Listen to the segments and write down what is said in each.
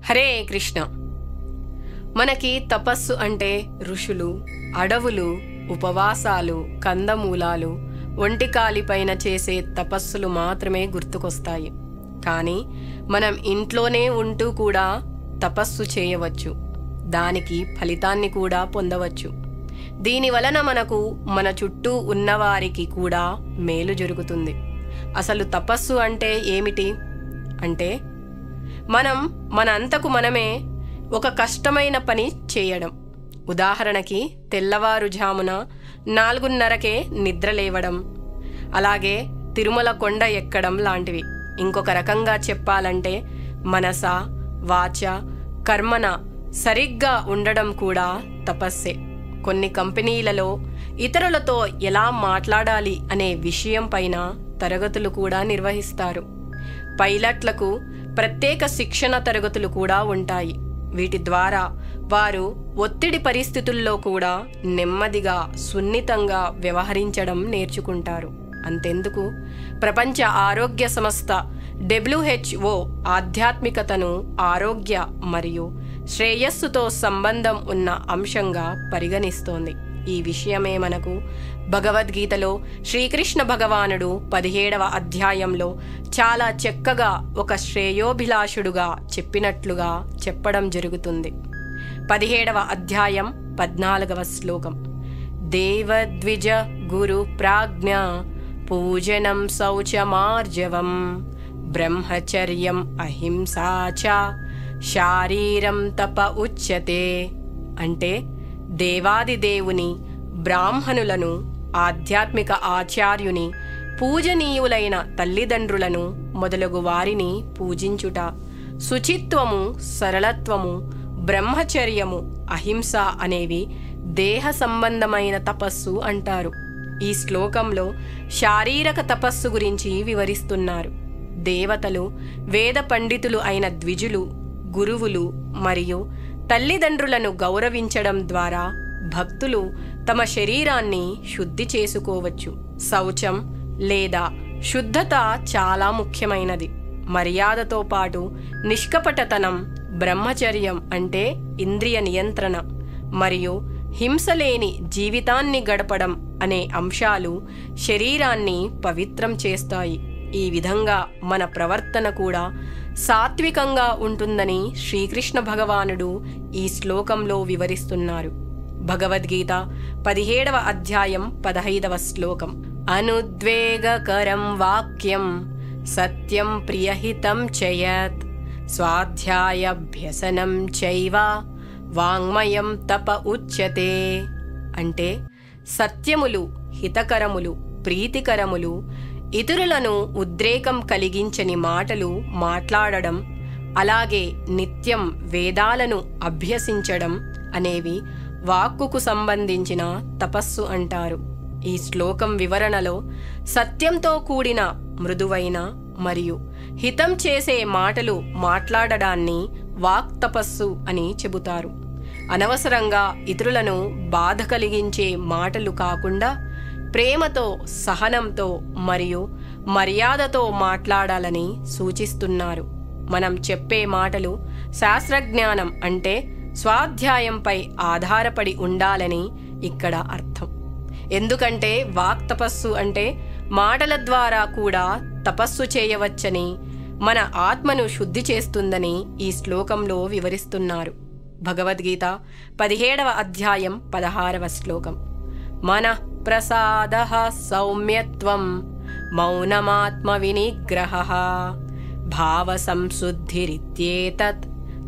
హరే కృష్ణ మనకి తపస్సు అంటే ఋషులు అడవులు ఉపవాసాలు కందమూలాలు ఒంటికాలిపైన చేసే తపస్సులు మాత్రమే గుర్తుకొస్తాయి కానీ మనం ఇంట్లోనే ఉంటూ కూడా తపస్సు చేయవచ్చు దానికి ఫలితాన్ని కూడా పొందవచ్చు దీని వలన మనకు మన చుట్టూ ఉన్నవారికి కూడా మేలు జరుగుతుంది అసలు తపస్సు అంటే ఏమిటి అంటే మనం మన అంతకు మనమే ఒక కష్టమైన పని చేయడం ఉదాహరణకి తెల్లవారుజామున నాలుగున్నరకే నిద్ర లేవడం అలాగే తిరుమల కొండ ఎక్కడం లాంటివి ఇంకొక రకంగా చెప్పాలంటే మనస వాచ కర్మన సరిగ్గా ఉండడం కూడా తపస్సే కొన్ని కంపెనీలలో ఇతరులతో ఎలా మాట్లాడాలి అనే విషయం పైన తరగతులు కూడా నిర్వహిస్తారు పైలట్లకు ప్రత్యేక శిక్షణ తరగతులు కూడా ఉంటాయి వీటి ద్వారా వారు ఒత్తిడి పరిస్థితుల్లో కూడా నెమ్మదిగా సున్నితంగా వ్యవహరించడం నేర్చుకుంటారు అంతెందుకు ప్రపంచ ఆరోగ్య సంస్థ డబ్ల్యూహెచ్ఓ ఆధ్యాత్మికతను ఆరోగ్య మరియు శ్రేయస్సుతో సంబంధం ఉన్న అంశంగా పరిగణిస్తోంది ఈ విషయమే మనకు భగవద్గీతలో శ్రీకృష్ణ భగవానుడు పదిహేడవ అధ్యాయంలో చాలా చక్కగా ఒక శ్రేయోభిలాషుడుగా చెప్పినట్లుగా చెప్పడం జరుగుతుంది పదిహేడవ అధ్యాయం పద్నాలుగవ శ్లోకం దేవద్విజ గురు ప్రాజ్ఞ పూజనం శౌచమార్జవం బ్రహ్మచర్యం అహింసా చ శారీరం తప ఉచ్యతే అంటే దేవాదిదేవుని బ్రాహ్మణులను ఆధ్యాత్మిక ఆచార్యుని పూజనీయులైన తల్లిదండ్రులను మొదలగు వారిని పూజించుట శుచిత్వము సరళత్వము బ్రహ్మచర్యము అహింస అనేవి దేహ సంబంధమైన తపస్సు అంటారు ఈ శ్లోకంలో శారీరక తపస్సు గురించి వివరిస్తున్నారు దేవతలు వేద పండితులు అయిన ద్విజులు గురువులు మరియు తల్లిదండ్రులను గౌరవించడం ద్వారా భక్తులు తమ శరీరాన్ని శుద్ధి చేసుకోవచ్చు శౌచం లేదా శుద్ధత చాలా ముఖ్యమైనది మర్యాదతో పాటు నిష్కపటతనం బ్రహ్మచర్యం అంటే ఇంద్రియ నియంత్రణ మరియు హింసలేని జీవితాన్ని గడపడం అనే అంశాలు శరీరాన్ని పవిత్రం చేస్తాయి ఈ విధంగా మన ప్రవర్తన కూడా సాత్వికంగా ఉంటుందని శ్రీకృష్ణ భగవానుడు ఈ శ్లోకంలో వివరిస్తున్నారు భగవద్గీత పదిహేడవ అధ్యాయం పదహైదవ శ్లోకం అనుద్వేగకరం వాక్యం సత్యం ప్రియహితం చయత్ స్వాధ్యాయభ్యసనం చైవ వాంగ్మయం తప ఉచ్యతే అంటే సత్యములు హితకరములు ప్రీతికరములు ఇతరులను ఉద్రేకం కలిగించని మాటలు మాట్లాడడం అలాగే నిత్యం వేదాలను అభ్యసించడం అనేవి వాక్కుకు సంబంధించిన తపస్సు అంటారు ఈ శ్లోకం వివరణలో సత్యంతో కూడిన మృదువైన మరియు హితం చేసే మాటలు మాట్లాడడాన్ని వాక్ తపస్సు అని చెబుతారు అనవసరంగా ఇతరులను బాధ కలిగించే మాటలు కాకుండా ప్రేమతో సహనంతో మరియు మర్యాదతో మాట్లాడాలని సూచిస్తున్నారు మనం చెప్పే మాటలు శాస్త్రజ్ఞానం అంటే స్వాధ్యాయంపై ఆధారపడి ఉండాలని ఇక్కడ అర్థం ఎందుకంటే వాక్ తపస్సు అంటే మాటల ద్వారా కూడా తపస్సు చేయవచ్చని మన ఆత్మను శుద్ధి చేస్తుందని ఈ శ్లోకంలో వివరిస్తున్నారు భగవద్గీత పదిహేడవ అధ్యాయం పదహారవ శ్లోకం మన ప్రసాద సౌమ్యత్వం మౌనమాత్మ వినిగ్రహ భావ సంశుద్ధిరిత్యేతత్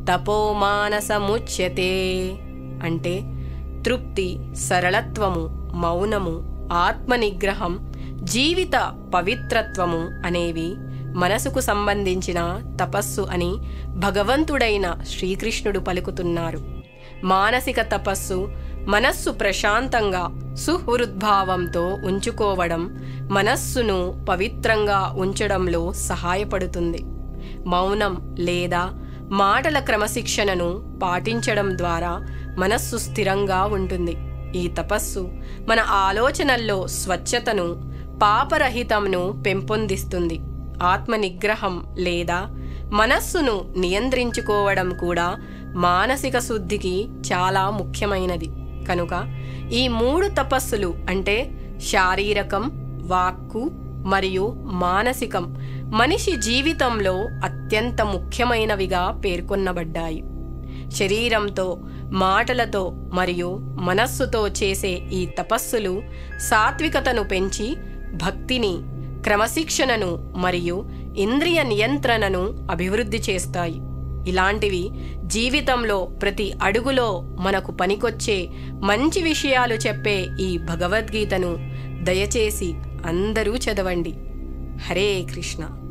తపోమానసముచ్యతే అంటే తృప్తి సరళత్వము మౌనము ఆత్మనిగ్రహం జీవిత పవిత్రత్వము అనేవి మనసుకు సంబంధించిన తపస్సు అని భగవంతుడైన శ్రీకృష్ణుడు పలుకుతున్నారు మానసిక తపస్సు మనస్సు ప్రశాంతంగా సుహృద్భావంతో ఉంచుకోవడం మనస్సును పవిత్రంగా ఉంచడంలో సహాయపడుతుంది మౌనం లేదా మాటల క్రమశిక్షణను పాటించడం ద్వారా మనస్సు స్థిరంగా ఉంటుంది ఈ తపస్సు మన ఆలోచనల్లో స్వచ్ఛతను పాపరహితంను పెంపొందిస్తుంది ఆత్మ నిగ్రహం లేదా మనస్సును నియంత్రించుకోవడం కూడా మానసిక శుద్ధికి చాలా ముఖ్యమైనది కనుక ఈ మూడు తపస్సులు అంటే శారీరకం వాక్కు మరియు మానసికం మనిషి జీవితంలో అత్యంత ముఖ్యమైనవిగా పేర్కొనబడ్డాయి శరీరంతో మాటలతో మరియు మనస్సుతో చేసే ఈ తపస్సులు సాత్వికతను పెంచి భక్తిని క్రమశిక్షణను మరియు ఇంద్రియ నియంత్రణను అభివృద్ధి చేస్తాయి ఇలాంటివి జీవితంలో ప్రతి అడుగులో మనకు పనికొచ్చే మంచి విషయాలు చెప్పే ఈ భగవద్గీతను దయచేసి అందరూ చదవండి హరే కృష్ణ